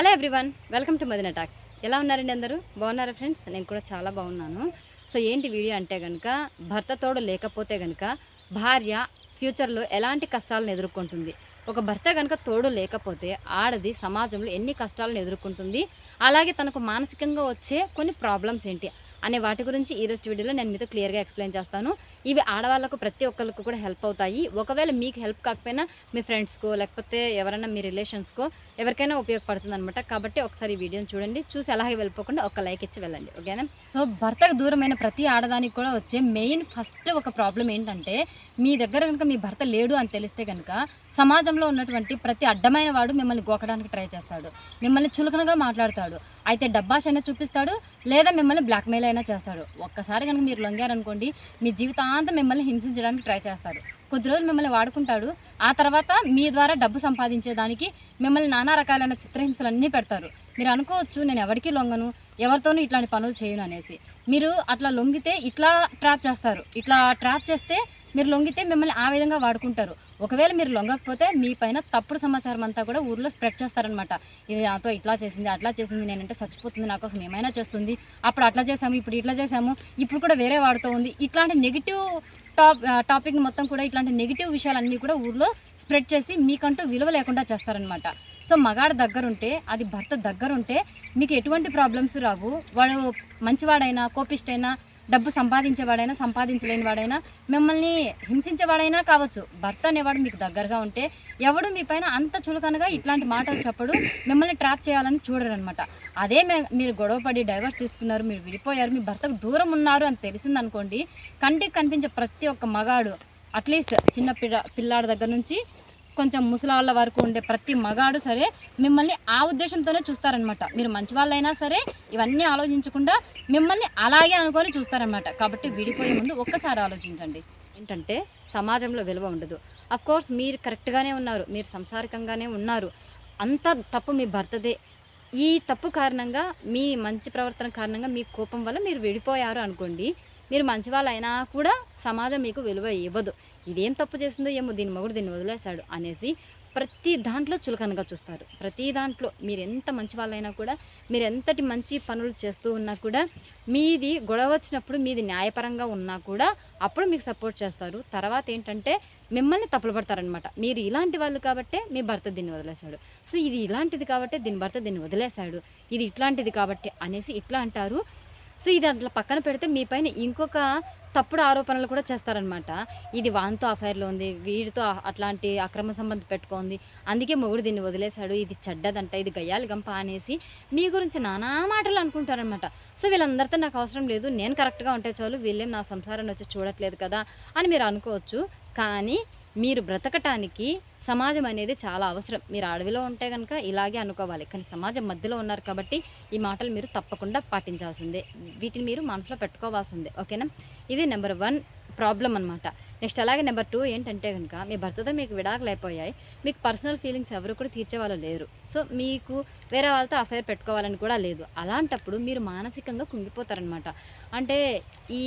hello everyone welcome to Madina talks ఎలా ఉన్నారండి అందరూ బాగున్నారా ఫ్రెండ్స్ నేను కూడా చాలా బాగున్నాను సో ఏంటి వీడియో అంటే కనుక భర్త తోడు లేకపోతే కనుక భార్య ఫ్యూచర్లో ఎలాంటి కష్టాలను ఎదుర్కొంటుంది ఒక భర్త కనుక తోడు లేకపోతే ఆడది సమాజంలో ఎన్ని కష్టాలను ఎదుర్కొంటుంది అలాగే తనకు మానసికంగా వచ్చే కొన్ని ప్రాబ్లమ్స్ ఏంటి అనే వాటి గురించి ఈరోజు వీడియోలో నేను మీతో క్లియర్గా ఎక్స్ప్లెయిన్ చేస్తాను ఇవి ఆడవాళ్ళకు ప్రతి ఒక్కరికి కూడా హెల్ప్ అవుతాయి ఒకవేళ మీకు హెల్ప్ కాకపోయినా మీ ఫ్రెండ్స్కో లేకపోతే ఎవరైనా మీ రిలేషన్స్కో ఎవరికైనా ఉపయోగపడుతుంది అనమాట కాబట్టి ఒకసారి ఈ వీడియోని చూడండి చూసి అలాగే వెళ్ళిపోకుండా ఒక లైక్ ఇచ్చి వెళ్ళండి ఓకేనా సో భర్తకు దూరమైన ప్రతి ఆడదానికి కూడా వచ్చే మెయిన్ ఫస్ట్ ఒక ప్రాబ్లం ఏంటంటే మీ దగ్గర కనుక మీ భర్త లేడు అని తెలిస్తే కనుక సమాజంలో ఉన్నటువంటి ప్రతి అడ్డమైన వాడు మిమ్మల్ని గోకడానికి ట్రై చేస్తాడు మిమ్మల్ని చులకనగా మాట్లాడతాడు అయితే డబ్బాష్ అయినా చూపిస్తాడు లేదా మిమ్మల్ని బ్లాక్మెయిల్ అయినా చేస్తాడు ఒక్కసారి కనుక మీరు లొంగారనుకోండి మీ జీవితాంతం మిమ్మల్ని హింసించడానికి ట్రై చేస్తాడు కొద్ది రోజులు మిమ్మల్ని వాడుకుంటాడు ఆ తర్వాత మీ ద్వారా డబ్బు సంపాదించేదానికి మిమ్మల్ని నానా రకాలైన చిత్రహింసలు అన్నీ పెడతారు మీరు అనుకోవచ్చు నేను ఎవరికీ లొంగను ఎవరితోనూ ఇట్లాంటి పనులు చేయను అనేసి మీరు అట్లా లొంగితే ఇట్లా ట్రాప్ చేస్తారు ఇట్లా ట్రాప్ చేస్తే మీరు లొంగితే మిమ్మల్ని ఆ విధంగా వాడుకుంటారు ఒకవేళ మీరు లొంగకపోతే మీ పైన తప్పుడు సమాచారం అంతా కూడా ఊర్లో స్ప్రెడ్ చేస్తారనమాట ఇది నాతో ఇట్లా చేసింది అట్లా చేసింది నేనంటే చచ్చిపోతుంది నా కోసం ఏమైనా చేస్తుంది అప్పుడు అట్లా చేసాము ఇప్పుడు ఇట్లా చేసాము ఇప్పుడు కూడా వేరే వాడుతూ ఉంది ఇట్లాంటి నెగిటివ్ టాప్ టాపిక్ మొత్తం కూడా ఇట్లాంటి నెగిటివ్ విషయాలన్నీ కూడా ఊర్లో స్ప్రెడ్ చేసి మీకంటూ విలువ లేకుండా చేస్తారనమాట సో మగాడు దగ్గరుంటే అది భర్త దగ్గరుంటే మీకు ఎటువంటి ప్రాబ్లమ్స్ రావు వాడు మంచివాడైనా కోపిష్టైనా డబ్బు సంపాదించేవాడైనా సంపాదించలేని వాడైనా మిమ్మల్ని హింసించేవాడైనా కావచ్చు భర్త అనేవాడు మీకు దగ్గరగా ఉంటే ఎవడు మీ పైన అంత చులకనగా ఇట్లాంటి మాటలు చెప్పడు మిమ్మల్ని ట్రాప్ చేయాలని చూడరు అనమాట అదే మే- మీరు గొడవపడి డైవర్స్ తీసుకున్నారు మీరు విడిపోయారు మీ భర్తకు దూరం ఉన్నారు అని తెలిసిందనుకోండి కంటికి కనిపించే ప్రతి ఒక్క మగాడు అట్లీస్ట్ చిన్న పిల్ల పిల్లాడి దగ్గర నుంచి కొంచెం ముసలాళ్ళ వరకు ఉండే ప్రతి మగాడు సరే మిమ్మల్ని ఆ ఉద్దేశంతోనే చూస్తారనమాట మీరు మంచి వాళ్ళైనా సరే ఇవన్నీ ఆలోచించకుండా మిమ్మల్ని అలాగే అనుకొని చూస్తారనమాట కాబట్టి విడిపోయే ముందు ఒక్కసారి ఆలోచించండి ఏంటంటే సమాజంలో విలువ ఉండదు అఫ్ కోర్స్ మీరు కరెక్ట్గానే ఉన్నారు మీరు సంసారికంగానే ఉన్నారు అంత తప్పు మీ భర్తదే ఈ తప్పు కారణంగా మీ మంచి ప్రవర్తన కారణంగా మీ కోపం వల్ల మీరు విడిపోయారు అనుకోండి మీరు మంచి వాళ్ళైనా కూడా సమాజం మీకు విలువ ఇవ్వదు ఇదేం తప్పు చేసిందో ఏమో దీని మొగుడు దీన్ని వదిలేశాడు అనేసి ప్రతి దాంట్లో చులకనగా చూస్తారు ప్రతి దాంట్లో మీరు ఎంత మంచి వాళ్ళైనా కూడా మీరు ఎంతటి మంచి పనులు చేస్తూ ఉన్నా కూడా మీది గొడవ వచ్చినప్పుడు మీది న్యాయపరంగా ఉన్నా కూడా అప్పుడు మీకు సపోర్ట్ చేస్తారు తర్వాత ఏంటంటే మిమ్మల్ని తప్పులు పడతారనమాట మీరు ఇలాంటి వాళ్ళు కాబట్టే మీ భర్త దీన్ని వదిలేశాడు సో ఇది ఇలాంటిది కాబట్టి దీని భర్త దీన్ని వదిలేశాడు ఇది ఇట్లాంటిది కాబట్టి అనేసి ఇట్లా అంటారు సో ఇది అట్లా పక్కన పెడితే మీ పైన ఇంకొక తప్పుడు ఆరోపణలు కూడా చేస్తారనమాట ఇది వాంతో అఫైర్లో ఉంది వీడితో అ- అట్లాంటి అక్రమ సంబంధం పెట్టుకుంది అందుకే మొగుడు దీన్ని వదిలేశాడు ఇది చెడ్డదంట ఇది గయ్యాలి గంప అనేసి మీ గురించి నానా మాటలు అనుకుంటారనమాట సో వీళ్ళందరితో నాకు అవసరం లేదు నేను కరెక్ట్గా ఉంటే చాలు వీళ్ళేం నా సంసారాన్ని వచ్చి చూడట్లేదు కదా అని మీరు అనుకోవచ్చు కానీ మీరు బ్రతకటానికి సమాజం అనేది చాలా అవసరం మీరు అడవిలో ఉంటే కనుక ఇలాగే అనుకోవాలి కానీ సమాజం మధ్యలో ఉన్నారు కాబట్టి ఈ మాటలు మీరు తప్పకుండా పాటించాల్సిందే వీటిని మీరు మనసులో పెట్టుకోవాల్సిందే ఓకేనా ఇది నెంబర్ వన్ ప్రాబ్లం అనమాట నెక్స్ట్ అలాగే నెంబర్ టూ ఏంటంటే కనుక మీ భర్తతో మీకు విడాకులు అయిపోయాయి మీకు పర్సనల్ ఫీలింగ్స్ ఎవరు కూడా తీర్చే వాళ్ళు లేరు సో మీకు వేరే వాళ్ళతో అఫైర్ పెట్టుకోవాలని కూడా లేదు అలాంటప్పుడు మీరు మానసికంగా కుంగిపోతారనమాట అంటే ఈ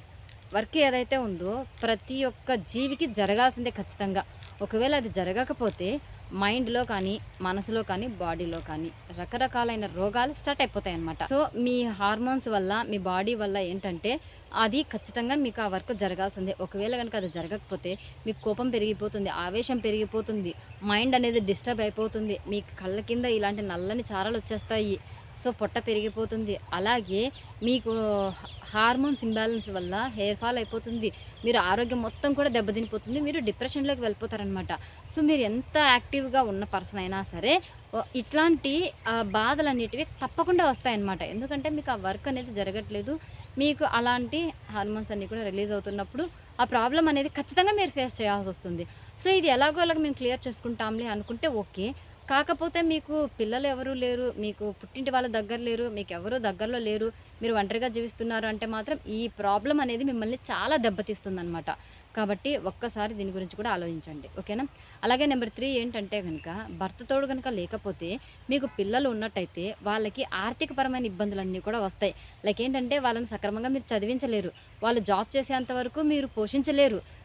వర్క్ ఏదైతే ఉందో ప్రతి ఒక్క జీవికి జరగాల్సిందే ఖచ్చితంగా ఒకవేళ అది జరగకపోతే మైండ్లో కానీ మనసులో కానీ బాడీలో కానీ రకరకాలైన రోగాలు స్టార్ట్ అయిపోతాయి అనమాట సో మీ హార్మోన్స్ వల్ల మీ బాడీ వల్ల ఏంటంటే అది ఖచ్చితంగా మీకు ఆ వర్క్ జరగాల్సిందే ఒకవేళ కనుక అది జరగకపోతే మీకు కోపం పెరిగిపోతుంది ఆవేశం పెరిగిపోతుంది మైండ్ అనేది డిస్టర్బ్ అయిపోతుంది మీ కళ్ళ కింద ఇలాంటి నల్లని చారలు వచ్చేస్తాయి సో పొట్ట పెరిగిపోతుంది అలాగే మీకు హార్మోన్స్ ఇంబ్యాలెన్స్ వల్ల హెయిర్ ఫాల్ అయిపోతుంది మీరు ఆరోగ్యం మొత్తం కూడా దెబ్బతినిపోతుంది మీరు డిప్రెషన్లోకి వెళ్ళిపోతారనమాట సో మీరు ఎంత యాక్టివ్గా ఉన్న పర్సన్ అయినా సరే ఓ- ఇట్లాంటి ఆ, బాధలు అనేటివి తప్పకుండా వస్తాయన్నమాట ఎందుకంటే మీకు ఆ వర్క్ అనేది జరగట్లేదు మీకు అలాంటి హార్మోన్స్ అన్నీ కూడా రిలీజ్ అవుతున్నప్పుడు ఆ ప్రాబ్లం అనేది ఖచ్చితంగా మీరు ఫేస్ చేయాల్సి వస్తుంది సో ఇది ఎలాగో అలాగ మేము క్లియర్ చేసుకుంటాంలే అనుకుంటే ఓకే కాకపోతే మీకు పిల్లలు ఎవరు లేరు మీకు పుట్టింటి వాళ్ళ దగ్గర లేరు మీకు ఎవరు దగ్గరలో లేరు మీరు ఒంటరిగా జీవిస్తున్నారు అంటే మాత్రం ఈ ప్రాబ్లం అనేది మిమ్మల్ని చాలా దెబ్బతీస్తుంది అనమాట కాబట్టి ఒక్కసారి దీని గురించి కూడా ఆలోచించండి ఓకేనా అలాగే నెంబర్ త్రీ ఏంటంటే కనుక భర్త తోడు కనుక లేకపోతే మీకు పిల్లలు ఉన్నట్టయితే వాళ్ళకి ఆర్థికపరమైన ఇబ్బందులన్నీ కూడా వస్తాయి లైక్ ఏంటంటే వాళ్ళని సక్రమంగా మీరు చదివించలేరు వాళ్ళు జాబ్ చేసేంత వరకు మీరు పోషించలేరు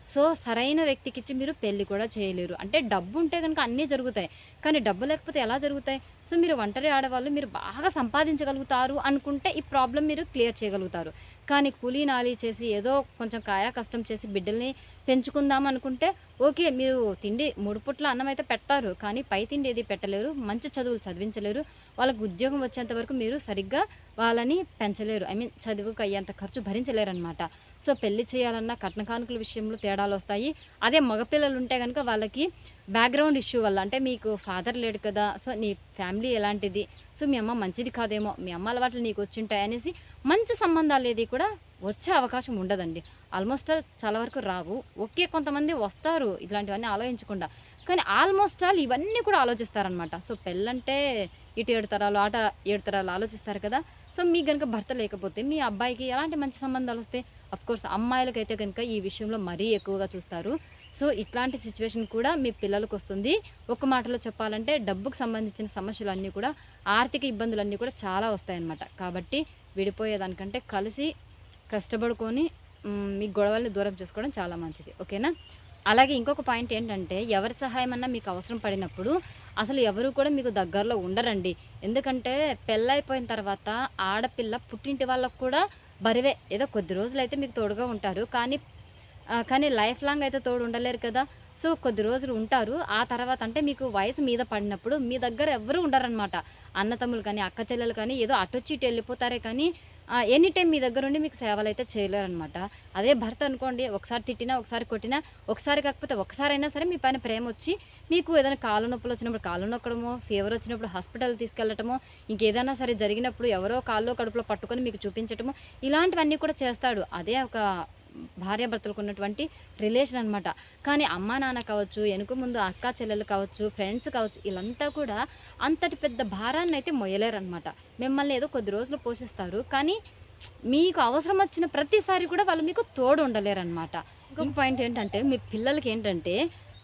సో సరైన వ్యక్తికి ఇచ్చి మీరు పెళ్లి కూడా చేయలేరు అంటే డబ్బు ఉంటే కనుక అన్నీ జరుగుతాయి కానీ డబ్బు లేకపోతే ఎలా జరుగుతాయి సో మీరు ఒంటరి ఆడవాళ్ళు మీరు బాగా సంపాదించగలుగుతారు అనుకుంటే ఈ ప్రాబ్లం మీరు క్లియర్ చేయగలుగుతారు కానీ కూలీ నాలి చేసి ఏదో కొంచెం కాయా కష్టం చేసి బిడ్డల్ని పెంచుకుందాం అనుకుంటే ఓకే మీరు తిండి మూడు పుట్ల అన్నం అయితే పెట్టారు కానీ పై తిండి ఏది పెట్టలేరు మంచి చదువులు చదివించలేరు వాళ్ళకు ఉద్యోగం వచ్చేంత వరకు మీరు సరిగ్గా వాళ్ళని పెంచలేరు ఐ మీన్ చదువుకు అయ్యేంత ఖర్చు భరించలేరు అనమాట సో పెళ్లి చేయాలన్నా కట్న కానుకల విషయంలో తేడాలు వస్తాయి అదే మగపిల్లలు ఉంటే కనుక వాళ్ళకి బ్యాక్గ్రౌండ్ ఇష్యూ వల్ల అంటే మీకు ఫాదర్ లేడు కదా సో నీ ఫ్యామిలీ ఎలాంటిది సో మీ అమ్మ మంచిది కాదేమో మీ అమ్మ అలవాట్లు నీకు వచ్చింటాయి అనేసి మంచి సంబంధాలు ఏది కూడా వచ్చే అవకాశం ఉండదండి ఆల్మోస్ట్ చాలా వరకు రావు ఒకే కొంతమంది వస్తారు ఇట్లాంటివన్నీ ఆలోచించకుండా కానీ ఆల్మోస్ట్ ఆల్ ఇవన్నీ కూడా ఆలోచిస్తారనమాట సో పెళ్ళంటే ఇటు ఏడు తరాలు ఆట ఏడు తరాలు ఆలోచిస్తారు కదా సో మీకు కనుక భర్త లేకపోతే మీ అబ్బాయికి ఎలాంటి మంచి సంబంధాలు వస్తాయి కోర్స్ అమ్మాయిలకైతే కనుక ఈ విషయంలో మరీ ఎక్కువగా చూస్తారు సో ఇట్లాంటి సిచ్యువేషన్ కూడా మీ పిల్లలకు వస్తుంది ఒక మాటలో చెప్పాలంటే డబ్బుకు సంబంధించిన సమస్యలన్నీ కూడా ఆర్థిక ఇబ్బందులన్నీ కూడా చాలా వస్తాయన్నమాట కాబట్టి విడిపోయేదానికంటే కలిసి కష్టపడుకొని మ్, మీ గొడవల్ని దూరం చేసుకోవడం చాలా మంచిది ఓకేనా అలాగే ఇంకొక పాయింట్ ఏంటంటే ఎవరి సహాయం అన్నా మీకు అవసరం పడినప్పుడు అసలు ఎవరు కూడా మీకు దగ్గరలో ఉండరండి ఎందుకంటే పెళ్ళైపోయిన తర్వాత ఆడపిల్ల పుట్టింటి వాళ్ళకు కూడా బరివే ఏదో కొద్ది రోజులు అయితే మీకు తోడుగా ఉంటారు కానీ ఆ, కానీ లైఫ్ లాంగ్ అయితే తోడు ఉండలేరు కదా సో కొద్ది రోజులు ఉంటారు ఆ తర్వాత అంటే మీకు వయసు మీద పడినప్పుడు మీ దగ్గర ఎవరు ఉండరనమాట అన్నతమ్ములు కానీ అక్క చెల్లెలు కానీ ఏదో అటొచ్చి ఇటు వెళ్ళిపోతారే కానీ ఎనీ టైం మీ దగ్గర ఉండి మీకు సేవలు అయితే చేయలేరు అనమాట అదే భర్త అనుకోండి ఒకసారి తిట్టినా ఒకసారి కొట్టినా ఒకసారి కాకపోతే ఒకసారి అయినా సరే మీ పైన ప్రేమ వచ్చి మీకు ఏదైనా కాళ్ళు నొప్పులు వచ్చినప్పుడు కాళ్ళు నొక్కడమో ఫీవర్ వచ్చినప్పుడు హాస్పిటల్ తీసుకెళ్ళటమో ఇంకేదైనా సరే జరిగినప్పుడు ఎవరో కాళ్ళు కడుపులో పట్టుకొని మీకు చూపించటము ఇలాంటివన్నీ కూడా చేస్తాడు అదే ఒక భార్యాభర్తలకు ఉన్నటువంటి రిలేషన్ అనమాట కానీ అమ్మా నాన్న కావచ్చు వెనుక ముందు అక్క చెల్లెలు కావచ్చు ఫ్రెండ్స్ కావచ్చు వీళ్ళంతా కూడా అంతటి పెద్ద భారాన్ని అయితే మొయ్యలేరనమాట మిమ్మల్ని ఏదో కొద్ది రోజులు పోషిస్తారు కానీ మీకు అవసరం వచ్చిన ప్రతిసారి కూడా వాళ్ళు మీకు తోడు ఉండలేరన్నమాట ఇంకొక పాయింట్ ఏంటంటే మీ పిల్లలకి ఏంటంటే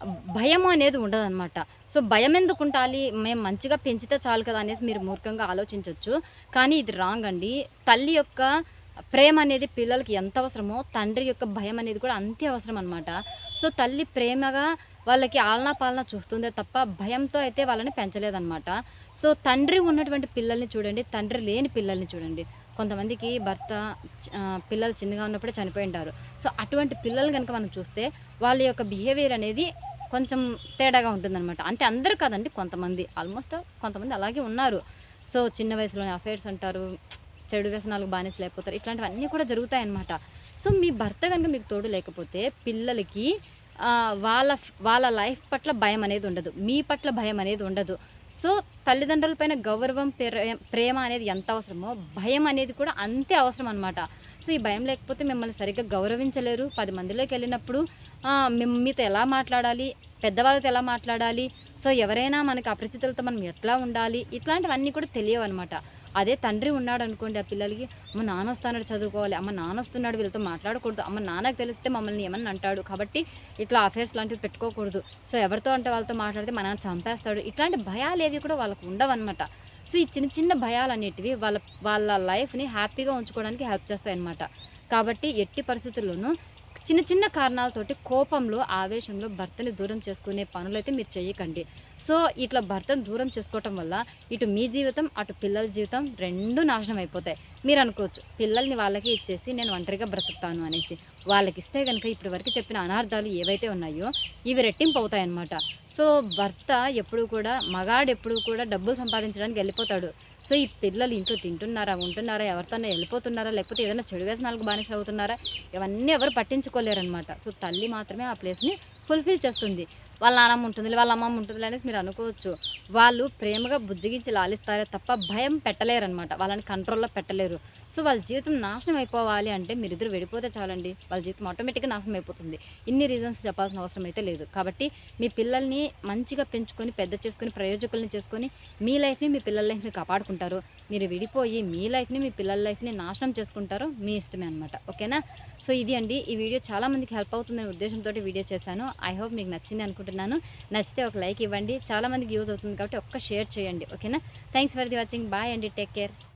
భయం అనేది ఉండదన్నమాట సో భయం ఎందుకు ఉండాలి మేము మంచిగా పెంచితే చాలు కదా అనేసి మీరు మూర్ఖంగా ఆలోచించవచ్చు కానీ ఇది రాంగ్ అండి తల్లి యొక్క ప్రేమ అనేది పిల్లలకి ఎంత అవసరమో తండ్రి యొక్క భయం అనేది కూడా అంతే అవసరం అనమాట సో తల్లి ప్రేమగా వాళ్ళకి ఆలనా పాలన చూస్తుందే తప్ప భయంతో అయితే వాళ్ళని పెంచలేదన్నమాట సో తండ్రి ఉన్నటువంటి పిల్లల్ని చూడండి తండ్రి లేని పిల్లల్ని చూడండి కొంతమందికి భర్త ఆ, పిల్లలు చిన్నగా ఉన్నప్పుడే చనిపోయి ఉంటారు సో అటువంటి పిల్లల్ని కనుక మనం చూస్తే వాళ్ళ యొక్క బిహేవియర్ అనేది కొంచెం తేడాగా ఉంటుందన్నమాట అంటే అందరూ కాదండి కొంతమంది ఆల్మోస్ట్ కొంతమంది అలాగే ఉన్నారు సో చిన్న వయసులోనే అఫైర్స్ అంటారు చెడు వ్యసనాలకు బానిసలు అయిపోతారు ఇట్లాంటివన్నీ కూడా జరుగుతాయి అన్నమాట సో మీ భర్త కనుక మీకు తోడు లేకపోతే పిల్లలకి ఆ, వాళ్ళ వాళ్ళ లైఫ్ పట్ల భయం అనేది ఉండదు మీ పట్ల భయం అనేది ఉండదు సో తల్లిదండ్రుల పైన గౌరవం ప్రే- ప్రేమ అనేది ఎంత అవసరమో భయం అనేది కూడా అంతే అవసరం అనమాట సో ఈ భయం లేకపోతే మిమ్మల్ని సరిగ్గా గౌరవించలేరు పది మందిలోకి వెళ్ళినప్పుడు ఆ, మిమ్ మీతో ఎలా మాట్లాడాలి పెద్దవాళ్ళతో ఎలా మాట్లాడాలి సో ఎవరైనా మనకి అపరిచితులతో మనం ఎట్లా ఉండాలి ఇట్లాంటివన్నీ కూడా తెలియవు అనమాట అదే తండ్రి ఉన్నాడు అనుకోండి ఆ పిల్లలకి అమ్మ నాన్న వస్తున్నాడు చదువుకోవాలి అమ్మ నాన్న వస్తున్నాడు వీళ్ళతో మాట్లాడకూడదు అమ్మ నాన్నకు తెలిస్తే మమ్మల్ని ఏమన్నా అంటాడు కాబట్టి ఇట్లా అఫేర్స్ లాంటివి పెట్టుకోకూడదు సో ఎవరితో అంటే వాళ్ళతో మాట్లాడితే మన చంపేస్తాడు ఇట్లాంటి భయాలు ఏవి కూడా వాళ్ళకు ఉండవన్నమాట సో ఈ చిన్న చిన్న భయాలు అనేటివి వాళ్ళ వాళ్ళ లైఫ్ని హ్యాపీగా ఉంచుకోవడానికి హెల్ప్ చేస్తాయి అన్నమాట కాబట్టి ఎట్టి పరిస్థితుల్లోనూ చిన్న చిన్న కారణాలతోటి కోపంలో ఆవేశంలో భర్తని దూరం చేసుకునే పనులైతే మీరు చేయకండి సో ఇట్లా భర్తను దూరం చేసుకోవటం వల్ల ఇటు మీ జీవితం అటు పిల్లల జీవితం రెండు నాశనం అయిపోతాయి మీరు అనుకోవచ్చు పిల్లల్ని వాళ్ళకి ఇచ్చేసి నేను ఒంటరిగా బ్రతుకుతాను అనేసి వాళ్ళకి ఇస్తే కనుక ఇప్పటి వరకు చెప్పిన అనార్థాలు ఏవైతే ఉన్నాయో ఇవి రెట్టింపు అవుతాయి అన్నమాట సో భర్త ఎప్పుడు కూడా మగాడు ఎప్పుడు కూడా డబ్బులు సంపాదించడానికి వెళ్ళిపోతాడు సో ఈ పిల్లలు ఇంట్లో తింటున్నారా ఉంటున్నారా ఎవరితోనే వెళ్ళిపోతున్నారా లేకపోతే ఏదైనా చెడు వ్యసనాలకు బానిస అవుతున్నారా ఇవన్నీ ఎవరు పట్టించుకోలేరనమాట సో తల్లి మాత్రమే ఆ ప్లేస్ని ఫుల్ఫిల్ చేస్తుంది వాళ్ళ నాన్నమ్మ ఉంటుంది వాళ్ళ అమ్మమ్మ ఉంటుంది అనేసి మీరు అనుకోవచ్చు వాళ్ళు ప్రేమగా బుజ్జగించి లాలిస్తారే తప్ప భయం పెట్టలేరనమాట వాళ్ళని కంట్రోల్లో పెట్టలేరు సో వాళ్ళ జీవితం నాశనం అయిపోవాలి అంటే మీరిద్దరు విడిపోతే చాలండి వాళ్ళ జీవితం ఆటోమేటిక్గా నాశనం అయిపోతుంది ఇన్ని రీజన్స్ చెప్పాల్సిన అవసరం అయితే లేదు కాబట్టి మీ పిల్లల్ని మంచిగా పెంచుకొని పెద్ద చేసుకొని ప్రయోజకుల్ని చేసుకొని మీ లైఫ్ని మీ పిల్లల లైఫ్ని కాపాడుకుంటారు మీరు విడిపోయి మీ లైఫ్ని మీ పిల్లల లైఫ్ని నాశనం చేసుకుంటారో మీ ఇష్టమే అనమాట ఓకేనా సో ఇది అండి ఈ వీడియో చాలా మందికి హెల్ప్ అవుతుందనే ఉద్దేశంతో వీడియో చేశాను ఐ హోప్ మీకు నచ్చింది అనుకుంటున్నాను నచ్చితే ఒక లైక్ ఇవ్వండి చాలా మందికి యూజ్ అవుతుంది కాబట్టి ఒక్క షేర్ చేయండి ఓకేనా thanks for the watching bye అండి టేక్ కేర్